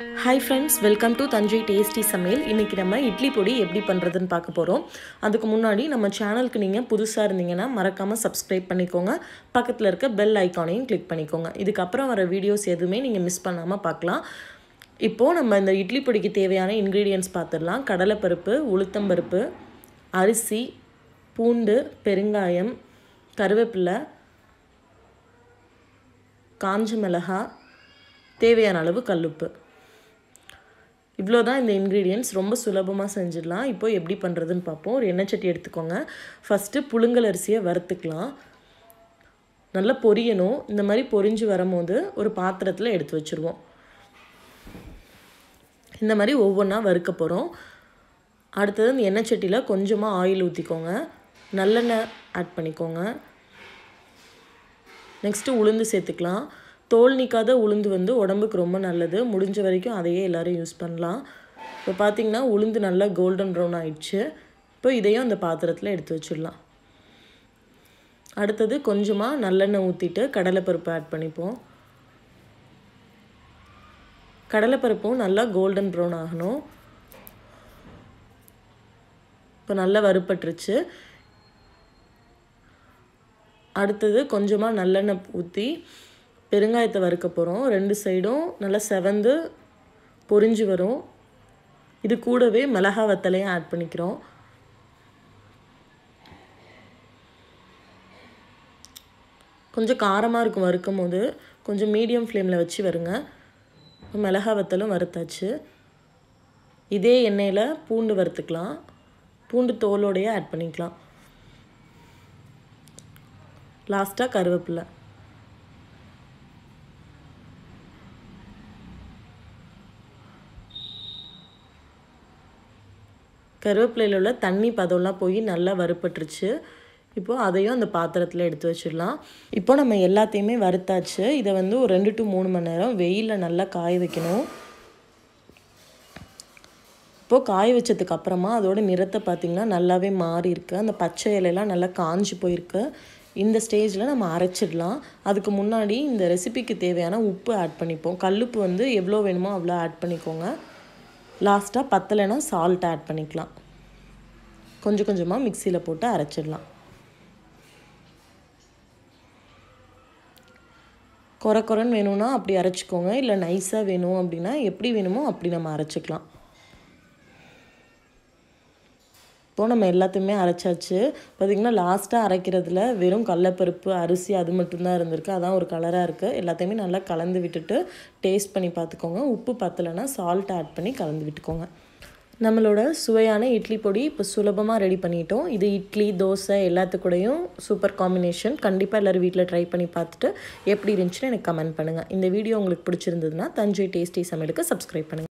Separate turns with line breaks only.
hi friends welcome to Thanjai tasty சமையல் இன்றைக்கி நம்ம இட்லி பொடி எப்படி பண்ணுறதுன்னு பார்க்க போகிறோம் அதுக்கு முன்னாடி நம்ம சேனலுக்கு நீங்கள் புதுசாக இருந்தீங்கன்னா மறக்காமல் சப்ஸ்கிரைப் பண்ணிக்கோங்க பக்கத்தில் இருக்க பெல் ஐக்கானையும் கிளிக் பண்ணிக்கோங்க இதுக்கப்புறம் வர வீடியோஸ் எதுவுமே நீங்கள் மிஸ் பண்ணாமல் பார்க்கலாம் இப்போது நம்ம இந்த இட்லி பொடிக்கு தேவையான இன்க்ரீடியன்ட்ஸ் பார்த்துடலாம் கடலைப்பருப்பு உளுத்தம்பருப்பு அரிசி பூண்டு பெருங்காயம் கருவேப்பிலை காஞ்ச மிளகா தேவையான அளவு கல்லுப்பு இவ்வளோ தான் இந்த இன்க்ரீடியன்ட்ஸ் ரொம்ப சுலபமாக செஞ்சிடலாம் இப்போ எப்படி பண்ணுறதுன்னு பார்ப்போம் ஒரு எண்ணெய் சட்டி எடுத்துக்கோங்க ஃபஸ்ட்டு புழுங்கல் அரிசியை வறுத்துக்கலாம் நல்லா பொரியணும் இந்த மாதிரி பொரிஞ்சு வரும்போது ஒரு பாத்திரத்தில் எடுத்து வச்சுருவோம் இந்த மாதிரி ஒவ்வொன்றா வறுக்க போகிறோம் அடுத்தது இந்த எண்ணெய் சட்டியில் கொஞ்சமாக ஆயில் ஊற்றிக்கோங்க நல்லெண்ணெய் ஆட் பண்ணிக்கோங்க நெக்ஸ்ட்டு உளுந்து சேர்த்துக்கலாம் தோல் நீக்காத உளுந்து வந்து உடம்புக்கு ரொம்ப நல்லது முடிஞ்ச வரைக்கும் அதையே எல்லோரும் யூஸ் பண்ணலாம் இப்போ பார்த்திங்கன்னா உளுந்து நல்லா கோல்டன் ப்ரௌன் ஆயிடுச்சு இப்போ இதையும் அந்த பாத்திரத்தில் எடுத்து வச்சிடலாம் அடுத்தது கொஞ்சமாக நல்லெண்ணெய் ஊற்றிட்டு கடலைப்பருப்பு ஆட் பண்ணிப்போம் கடலைப்பருப்பும் நல்லா கோல்டன் ப்ரௌன் ஆகணும் இப்போ நல்லா வறுப்பட்டுருச்சு அடுத்தது கொஞ்சமாக நல்லெண்ணெய் ஊற்றி பெருங்காயத்தை வறுக்க போகிறோம் ரெண்டு சைடும் நல்லா செவந்து பொரிஞ்சு வரும் இது கூடவே மிளகா வத்தலையும் ஆட் பண்ணிக்கிறோம் கொஞ்சம் காரமாக இருக்கும் வறுக்கும் போது கொஞ்சம் மீடியம் ஃப்ளேமில் வச்சு வருங்க மிளகா வத்தலும் வறுத்தாச்சு இதே எண்ணெயில் பூண்டு வறுத்துக்கலாம் பூண்டு தோலோடையே ஆட் பண்ணிக்கலாம் லாஸ்ட்டாக கருவேப்பிலை கருவேப்பிலையில் உள்ள தண்ணி பதம்லாம் போய் நல்லா வறுப்பட்டுருச்சு இப்போது அதையும் அந்த பாத்திரத்தில் எடுத்து வச்சிடலாம் இப்போ நம்ம எல்லாத்தையுமே வறுத்தாச்சு இதை வந்து ஒரு ரெண்டு டு மூணு மணி நேரம் வெயிலில் நல்லா காய வைக்கணும் இப்போது காய வச்சதுக்கு அப்புறமா அதோட நிறத்தை பார்த்திங்கன்னா நல்லாவே மாறி இருக்கு அந்த பச்சை இலையெல்லாம் நல்லா காஞ்சி போயிருக்கு இந்த ஸ்டேஜில் நம்ம அரைச்சிடலாம் அதுக்கு முன்னாடி இந்த ரெசிபிக்கு தேவையான உப்பு ஆட் பண்ணிப்போம் கல்லுப்பு வந்து எவ்வளோ வேணுமோ அவ்வளோ ஆட் பண்ணிக்கோங்க லாஸ்ட்டாக பத்தலைன்னா சால்ட் ஆட் பண்ணிக்கலாம் கொஞ்சம் கொஞ்சமாக மிக்சியில் போட்டு அரைச்சிடலாம் குறை குறைன்னு வேணும்னா அப்படி அரைச்சிக்கோங்க இல்லை நைஸாக வேணும் அப்படின்னா எப்படி வேணுமோ அப்படி நம்ம அரைச்சிக்கலாம் இப்போது நம்ம எல்லாத்தையுமே அரைச்சாச்சு பார்த்திங்கன்னா லாஸ்ட்டாக அரைக்கிறதுல வெறும் கடலப்பருப்பு அரிசி அது மட்டும்தான் இருந்திருக்கு அதான் ஒரு கலராக இருக்குது எல்லாத்தையுமே நல்லா கலந்து விட்டுட்டு டேஸ்ட் பண்ணி பார்த்துக்கோங்க உப்பு பத்தலைன்னா சால்ட் ஆட் பண்ணி கலந்து விட்டுக்கோங்க நம்மளோட சுவையான இட்லி பொடி இப்போ சுலபமாக ரெடி பண்ணிட்டோம் இது இட்லி தோசை எல்லாத்துக்கூடையும் சூப்பர் காம்பினேஷன் கண்டிப்பாக எல்லோரும் வீட்டில் ட்ரை பண்ணி பார்த்துட்டு எப்படி இருந்துச்சுன்னு எனக்கு கமெண்ட் பண்ணுங்கள் இந்த வீடியோ உங்களுக்கு பிடிச்சிருந்ததுன்னா தஞ்சை டேஸ்டி சமையலுக்கு சப்ஸ்கிரைப் பண்ணுங்கள்